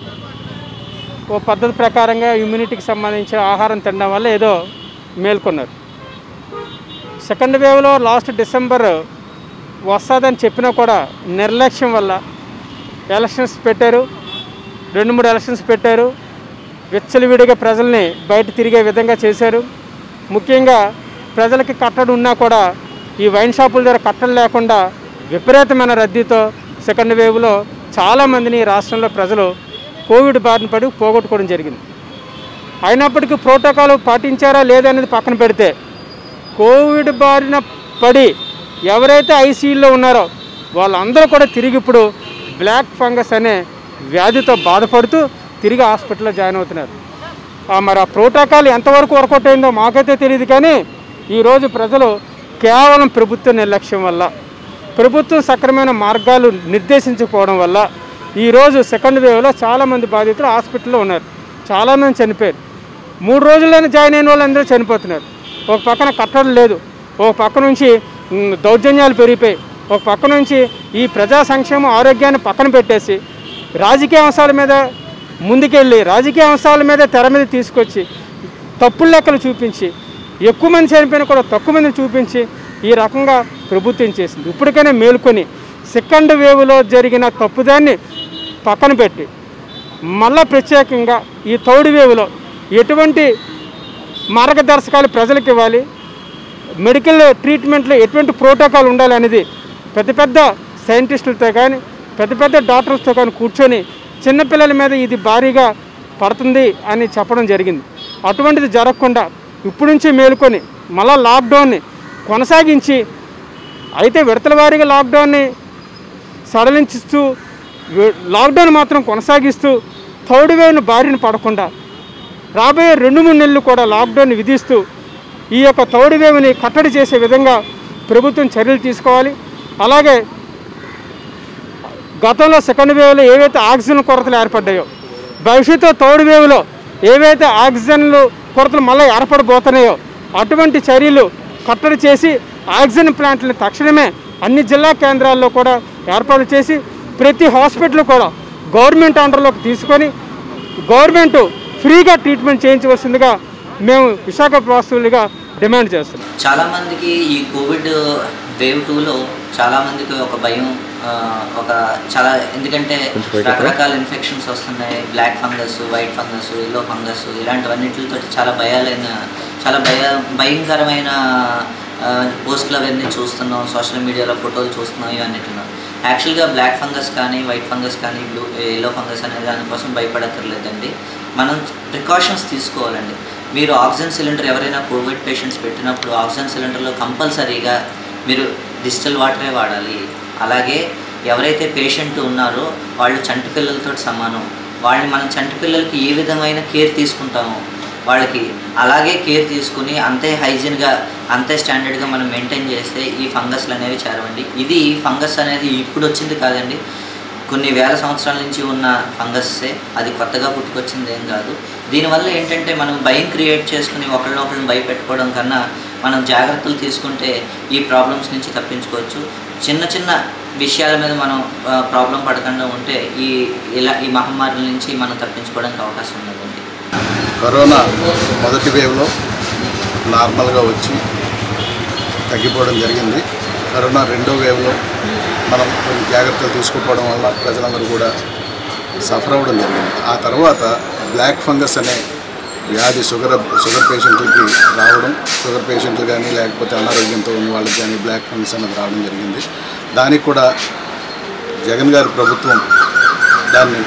ఓ పద్ధతి ప్రకారంగా ఇమ్యూనిటీకి సంబంధించిన ఆహారం తినడం వల్ల ఏదో మేల్కొన్నారు సెకండ్ వేవ్లో లాస్ట్ డిసెంబర్ వస్తుందని చెప్పినా కూడా నిర్లక్ష్యం వల్ల ఎలక్షన్స్ పెట్టారు రెండు మూడు ఎలక్షన్స్ పెట్టారు విచ్చలవిడిగా ప్రజల్ని బయట తిరిగే విధంగా చేశారు ముఖ్యంగా ప్రజలకి కట్టడి ఉన్నా కూడా ఈ వైన్ షాపుల దగ్గర కట్టలు లేకుండా విపరీతమైన రద్దీతో సెకండ్ వేవ్లో చాలామందిని ఈ రాష్ట్రంలో ప్రజలు కోవిడ్ బారిన పడి పోగొట్టుకోవడం జరిగింది అయినప్పటికీ ప్రోటోకాల్ పాటించారా లేదా అనేది పక్కన పెడితే కోవిడ్ బారిన పడి ఎవరైతే ఐసీయూలో ఉన్నారో వాళ్ళందరూ కూడా తిరిగి ఇప్పుడు బ్లాక్ ఫంగస్ అనే వ్యాధితో బాధపడుతూ తిరిగి హాస్పిటల్లో జాయిన్ అవుతున్నారు ఆ మరి ఆ ప్రోటోకాల్ ఎంతవరకు వర్కౌట్ అయిందో మాకైతే తెలియదు కానీ ఈరోజు ప్రజలు కేవలం ప్రభుత్వ నిర్లక్ష్యం వల్ల ప్రభుత్వం సక్రమైన మార్గాలు నిర్దేశించకపోవడం వల్ల ఈరోజు సెకండ్ వేవ్లో చాలామంది బాధితులు హాస్పిటల్లో ఉన్నారు చాలామంది చనిపోయారు మూడు రోజుల్లోనే జాయిన్ అయిన వాళ్ళందరూ చనిపోతున్నారు ఒక పక్కన కట్టడం లేదు ఒక పక్క నుంచి మ్, దౌర్జన్యాలు పెరిగిపోయి ఒక పక్క నుంచి ఈ ప్రజా సంక్షేమం ఆరోగ్యాన్ని పక్కన పెట్టేసి రాజకీయ అంశాల మీద ముందుకెళ్ళి రాజకీయ అంశాల మీద తెర మీద తీసుకొచ్చి తప్పుల లెక్కలు చూపించి ఎక్కువ మంది చనిపోయినా కూడా తక్కువ మందిని చూపించి ఈ రకంగా ప్రభుత్వం చేసింది ఇప్పటికైనా మేలుకొని సెకండ్ వేవ్లో జరిగిన తప్పుదాన్ని పక్కన పెట్టి మళ్ళా ప్రత్యేకంగా ఈ థర్డ్ వేవ్లో ఎటువంటి మార్గదర్శకాలు ప్రజలకు ఇవ్వాలి మెడికల్ ట్రీట్మెంట్లో ఎటువంటి ప్రోటోకాల్ ఉండాలి అనేది పెద్ద పెద్ద సైంటిస్టులతో కానీ పెద్ద పెద్ద డాక్టర్స్తో కానీ కూర్చొని చిన్నపిల్లల మీద ఇది భారీగా పడుతుంది అని చెప్పడం జరిగింది అటువంటిది జరగకుండా ఇప్పుడు నుంచే మేలుకొని మళ్ళా లాక్డౌన్ని కొనసాగించి అయితే విడతల వారీగా లాక్డౌన్ని సడలించుతూ వి- లాక్డౌన్ మాత్రం కొనసాగిస్తూ థర్డ్ వేవ్ను బారిన పడకుండా రాబోయే రెండు మూడు నెలలు కూడా లాక్డౌన్ విధిస్తూ ఈ యొక్క థర్డ్ వేవ్ని కట్టడి చేసే విధంగా ప్రభుత్వం చర్యలు తీసుకోవాలి అలాగే గతంలో సెకండ్ వేవ్లో ఏవైతే ఆక్సిజన్ కొరతలు ఏర్పడ్డాయో భవిష్యత్తు థర్డ్ వేవ్లో ఏవైతే ఆక్సిజన్లు కొరతలు మళ్ళీ ఏర్పడబోతున్నాయో అటువంటి చర్యలు కట్టడి చేసి ఆక్సిజన్ ప్లాంట్లను తక్షణమే అన్ని జిల్లా కేంద్రాల్లో కూడా ఏర్పాటు చేసి ప్రతి హాస్పిటల్ కూడా గవర్నమెంట్ అండర్లోకి తీసుకొని గవర్నమెంట్ ఫ్రీగా ట్రీట్మెంట్ చేయించవలసిందిగా మేము విశాఖ వాసులుగా డిమాండ్ చేస్తున్నాం చాలా మందికి ఈ కోవిడ్ వేవ్ టూలో చాలా మందికి ఒక భయం ఆ, ఒక చాలా ఎందుకంటే రకరకాల ఇన్ఫెక్షన్స్ వస్తున్నాయి black fungus white fungus yellow fungus ఇలాంటివన్నిటితో చాలా భయాలైన చాలా భయ భయంకరమైన ఆ, పోస్టులు అవన్నీ చూస్తున్నాం సోషల్ మీడియాలో ఫోటోలు చూస్తున్నాం ఇవన్నిటిలో యాక్చువల్గా బ్లాక్ ఫంగస్ కానీ వైట్ ఫంగస్ కానీ బ్లూ ఎల్లో ఫంగస్ అనే దానికోసం భయపడక్కర్లేదండి మనం ప్రికాషన్స్ తీసుకోవాలండి మీరు ఆక్సిజన్ సిలిండర్ ఎవరైనా కోవిడ్ పేషెంట్స్ పెట్టినప్పుడు ఆక్సిజన్ సిలిండర్లో కంపల్సరీగా మీరు డిజిటల్ వాటరే వాడాలి అలాగే ఎవరైతే పేషెంట్ ఉన్నారో వాళ్ళు చంటి పిల్లలతో సమానం వాళ్ళని మనం చంటి పిల్లలకి ఏ విధమైన కేర్ తీసుకుంటామో వాళ్ళకి అలాగే కేర్ తీసుకుని అంతే హైజీన్గా అంతే స్టాండర్డ్గా మనం మెయింటైన్ చేస్తే ఈ ఫంగస్లు అనేవి చేరవండి ఇది ఫంగస్ అనేది ఇప్పుడు వచ్చింది కాదండి కొన్ని వేల సంవత్సరాల నుంచి ఉన్న ఫంగస్సే అది కొత్తగా పుట్టుకొచ్చింది ఏం కాదు దీనివల్ల ఏంటంటే మనం భయం క్రియేట్ చేసుకుని ఒకళ్ళనొకళ్ళని భయపెట్టుకోవడం కన్నా మనం జాగ్రత్తలు తీసుకుంటే ఈ ప్రాబ్లమ్స్ నుంచి తప్పించుకోవచ్చు చిన్న చిన్న విషయాల మీద మనం ప్రాబ్లం పడకుండా ఉంటే ఈ ఇలా ఈ మహమ్మారుల నుంచి మనం తప్పించుకోవడానికి అవకాశం ఉన్నదండి కరోనా మొదటి వేవ్లో నార్మల్గా వచ్చి తగ్గిపోవడం జరిగింది కరోనా రెండో వేవ్లో మనం కొన్ని జాగ్రత్తలు తీసుకోకపోవడం వల్ల ప్రజలందరూ కూడా సఫర్ అవ్వడం జరిగింది ఆ తర్వాత బ్లాక్ ఫంగస్ అనే వ్యాధి షుగర్ షుగర్ పేషెంట్లకి రావడం షుగర్ పేషెంట్లు కానీ లేకపోతే అనారోగ్యంతో ఉన్న వాళ్ళకి కానీ బ్లాక్ ఫంగస్ అనేది రావడం జరిగింది దానికి కూడా జగన్ గారి ప్రభుత్వం దాన్ని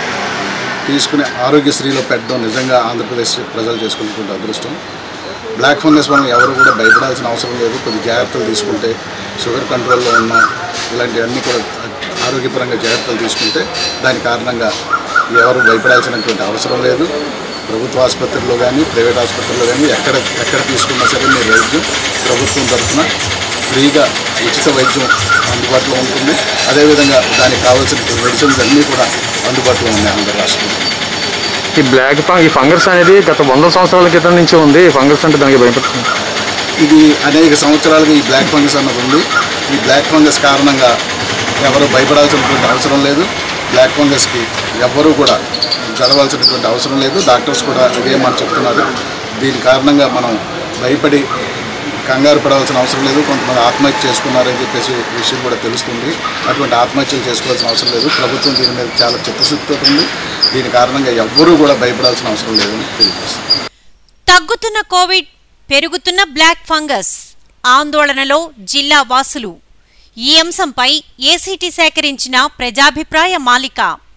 తీసుకుని ఆరోగ్యశ్రీలో పెట్టడం నిజంగా ఆంధ్రప్రదేశ్ ప్రజలు చేసుకున్నటువంటి అదృష్టం బ్లాక్ ఫంగస్ వలన ఎవరు కూడా భయపడాల్సిన అవసరం లేదు కొద్ది జాగ్రత్తలు తీసుకుంటే షుగర్ కంట్రోల్లో ఉన్న ఇలాంటివన్నీ కూడా ఆరోగ్యపరంగా జాగ్రత్తలు తీసుకుంటే దాని కారణంగా ఎవరు భయపడాల్సినటువంటి అవసరం లేదు ప్రభుత్వ ఆసుపత్రుల్లో కానీ ప్రైవేట్ ఆసుపత్రుల్లో కానీ ఎక్కడ ఎక్కడ తీసుకున్నా సరే మీరు వైద్యం ప్రభుత్వం తరఫున ఫ్రీగా ఉచిత వైద్యం అందుబాటులో ఉంటుంది అదేవిధంగా దానికి కావాల్సిన మెడిసిన్స్ అన్నీ కూడా అందుబాటులో ఉన్నాయి ఆంధ్ర రాష్ట్రంలో ఈ బ్లాక్ ఫంగ్ ఈ ఫంగస్ అనేది గత వంద సంవత్సరాల క్రితం నుంచి ఉంది ఈ ఫంగస్ అంటే దానికి భయపడుతుంది ఇది అనేక సంవత్సరాలుగా ఈ బ్లాక్ ఫంగస్ అన్నది ఉంది ఈ బ్లాక్ ఫంగస్ కారణంగా ఎవరు భయపడాల్సినటువంటి అవసరం లేదు బ్లాక్ ఫంగస్కి ఎవ్వరూ కూడా చదవాల్సినటువంటి అవసరం లేదు డాక్టర్స్ కూడా అదే మాట చెప్తున్నారు దీని కారణంగా మనం భయపడి కంగారు పడాల్సిన అవసరం లేదు కొంతమంది ఆత్మహత్య చేసుకున్నారని చెప్పేసి విషయం కూడా తెలుస్తుంది అటువంటి ఆత్మహత్యలు చేసుకోవాల్సిన అవసరం లేదు ప్రభుత్వం దీని మీద చాలా చిత్తశుద్ధితో ఉంది దీని కారణంగా ఎవ్వరూ కూడా భయపడాల్సిన అవసరం లేదని తెలియజేస్తుంది తగ్గుతున్న కోవిడ్ పెరుగుతున్న బ్లాక్ ఫంగస్ ఆందోళనలో జిల్లా వాసులు ఈ అంశంపై ఏసీటీ సేకరించిన ప్రజాభిప్రాయ మాలిక